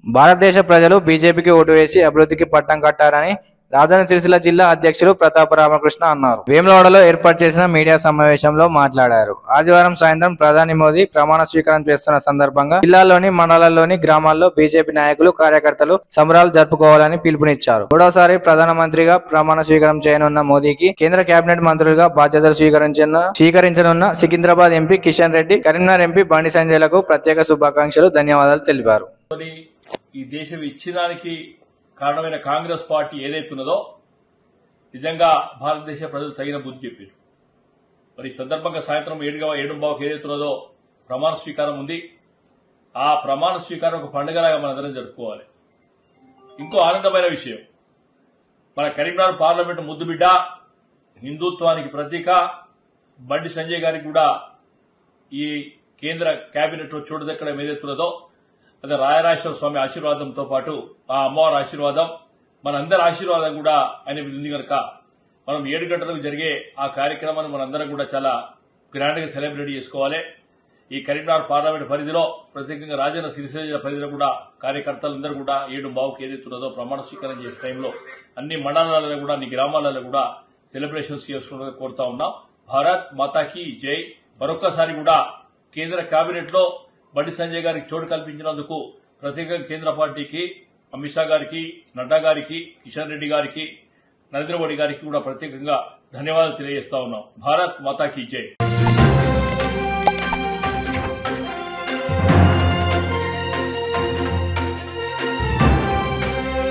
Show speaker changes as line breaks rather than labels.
భారతదేశ ప్రజలు బీజేపీకి ఓటు వేసి అభివృద్ధికి పట్టం కట్టారని రాజధాని సిరిసిల్ల జిల్లా అధ్యక్షులు ప్రతాప రామకృష్ణ అన్నారు వేములవాడలో ఏర్పాటు చేసిన మీడియా సమావేశంలో మాట్లాడారు ఆదివారం సాయంత్రం ప్రధాని మోదీ ప్రమాణ స్వీకారం చేస్తున్న సందర్భంగా జిల్లాలోని మండలాల్లోని గ్రామాల్లో బీజేపీ నాయకులు కార్యకర్తలు సంబరాలు జరుపుకోవాలని పిలుపునిచ్చారు మూడోసారి ప్రధానమంత్రిగా ప్రమాణ స్వీకారం చేయనున్న మోదీకి కేంద్ర కేబినెట్ మంత్రులుగా బాధ్యతలు స్వీకరించిన స్వీకరించనున్న సికింద్రాబాద్ ఎంపీ కిషన్ రెడ్డి కరీంనగర్ ఎంపీ బండి సంజయ్లకు ప్రత్యేక శుభాకాంక్షలు ధన్యవాదాలు తెలిపారు
ని ఈ దేశం ఇచ్చినానికి కారణమైన కాంగ్రెస్ పార్టీ ఏదైతున్నదో నిజంగా భారతదేశ ప్రజలు తగిన బుద్ధి చెప్పారు మరి ఈ సందర్భంగా సాయంత్రం ఏడుగా ఏడుంబావుకి ఏదైతున్నదో ప్రమాణ స్వీకారం ఉంది ఆ ప్రమాణ స్వీకారం ఒక పండుగలాగా మనందరం జరుపుకోవాలి ఇంకో ఆనందమైన విషయం మన కరీంనగర్ పార్లమెంటు ముద్దుబిడ్డ హిందుత్వానికి ప్రతీక బండి సంజయ్ గారికి కూడా ఈ కేంద్ర కేబినెట్ చోటు దక్కడం ఏదైతున్నదో అదే రాయరాజేశ్వర స్వామి ఆశీర్వాదంతో పాటు ఆ అమ్మవారి ఆశీర్వాదం మనందరి ఆశీర్వాదం కూడా ఆయన మీద ఉంది కనుక మనం ఏడు గంటలకు జరిగే ఆ కార్యక్రమాన్ని మనందరం కూడా చాలా గ్రాండ్ గా సెలబ్రేట్ చేసుకోవాలి ఈ కరీంనగర్ పార్లమెంట్ పరిధిలో ప్రత్యేకంగా రాజన్న సిరిసిల్ల జిల్లా పరిధిలో కూడా కార్యకర్తలందరూ కూడా ఏడు బావుకి ఏదైతున్నదో ప్రమాణ స్వీకారం చేసే టైంలో అన్ని మండలాలలో కూడా అన్ని గ్రామాలలో కూడా సెలబ్రేషన్స్ చేసుకోవడం కోరుతా ఉన్నాం భారత్ మాతాకి జై మరొక్కసారి కూడా కేంద్ర కేబినెట్ లో బండి సంజయ్ గారికి చోటు కల్పించినందుకు ప్రత్యేకంగా కేంద్ర పార్టీకి అమిత్ షా గారికి నడ్డా గారికి కిషన్ రెడ్డి గారికి నరేంద్ర మోడీ గారికి కూడా ప్రత్యేకంగా ధన్యవాదాలు తెలియజేస్తా ఉన్నాం భారత్ మాతాకి జై